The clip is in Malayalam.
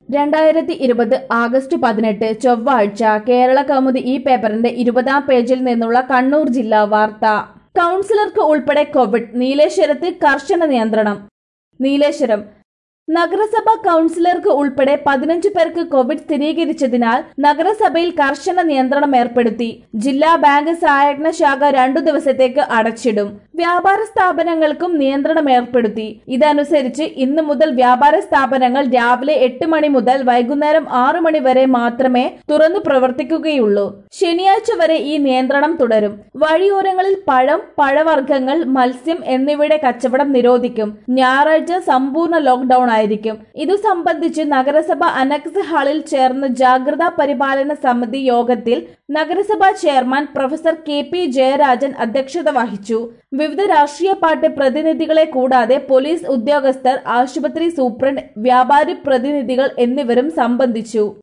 രണ്ടായിരത്തി ഇരുപത് ആഗസ്റ്റ് പതിനെട്ട് ചൊവ്വാഴ്ച കേരള കൗമുദി ഈ പേപ്പറിന്റെ ഇരുപതാം പേജിൽ നിന്നുള്ള കണ്ണൂർ ജില്ലാ വാർത്ത കൗൺസിലർക്ക് ഉൾപ്പെടെ കോവിഡ് നീലേശ്വരത്ത് കർശന നിയന്ത്രണം നീലേശ്വരം നഗരസഭ കൗൺസിലർക്ക് ഉൾപ്പെടെ പതിനഞ്ചു പേർക്ക് കോവിഡ് സ്ഥിരീകരിച്ചതിനാൽ നഗരസഭയിൽ കർശന നിയന്ത്രണം ഏർപ്പെടുത്തി ജില്ലാ ബാങ്ക് സഹായക ശാഖ രണ്ടു ദിവസത്തേക്ക് അടച്ചിടും വ്യാപാര സ്ഥാപനങ്ങൾക്കും നിയന്ത്രണം ഏർപ്പെടുത്തി ഇതനുസരിച്ച് ഇന്നു മുതൽ വ്യാപാര സ്ഥാപനങ്ങൾ രാവിലെ എട്ട് മണി മുതൽ വൈകുന്നേരം ആറു മണി വരെ മാത്രമേ തുറന്നു പ്രവർത്തിക്കുകയുള്ളൂ ശനിയാഴ്ച വരെ ഈ നിയന്ത്രണം തുടരും വഴിയോരങ്ങളിൽ പഴം പഴവർഗ്ഗങ്ങൾ മത്സ്യം എന്നിവയുടെ കച്ചവടം നിരോധിക്കും ഞായറാഴ്ച സമ്പൂർണ്ണ ലോക്ക്ഡൌൺ ആയിരിക്കും ഇതു സംബന്ധിച്ച് നഗരസഭ അനക്സ് ഹാളിൽ ചേർന്ന ജാഗ്രതാ പരിപാലന സമിതി യോഗത്തിൽ നഗരസഭാ chairman professor K P Jayarajan അധ്യക്ഷത വഹിച്ചു വിവിധ രാഷ്ട്രീയ പാർട്ടി പ്രതിനിധികളെ കൂടാതെ പോലീസ് ഉദ്യോഗസ്ഥർ ആശുപത്രി സൂപ്രണ്ട് വ്യാപാരി പ്രതിനിധികൾ എന്നിവരും സംബന്ധിച്ചു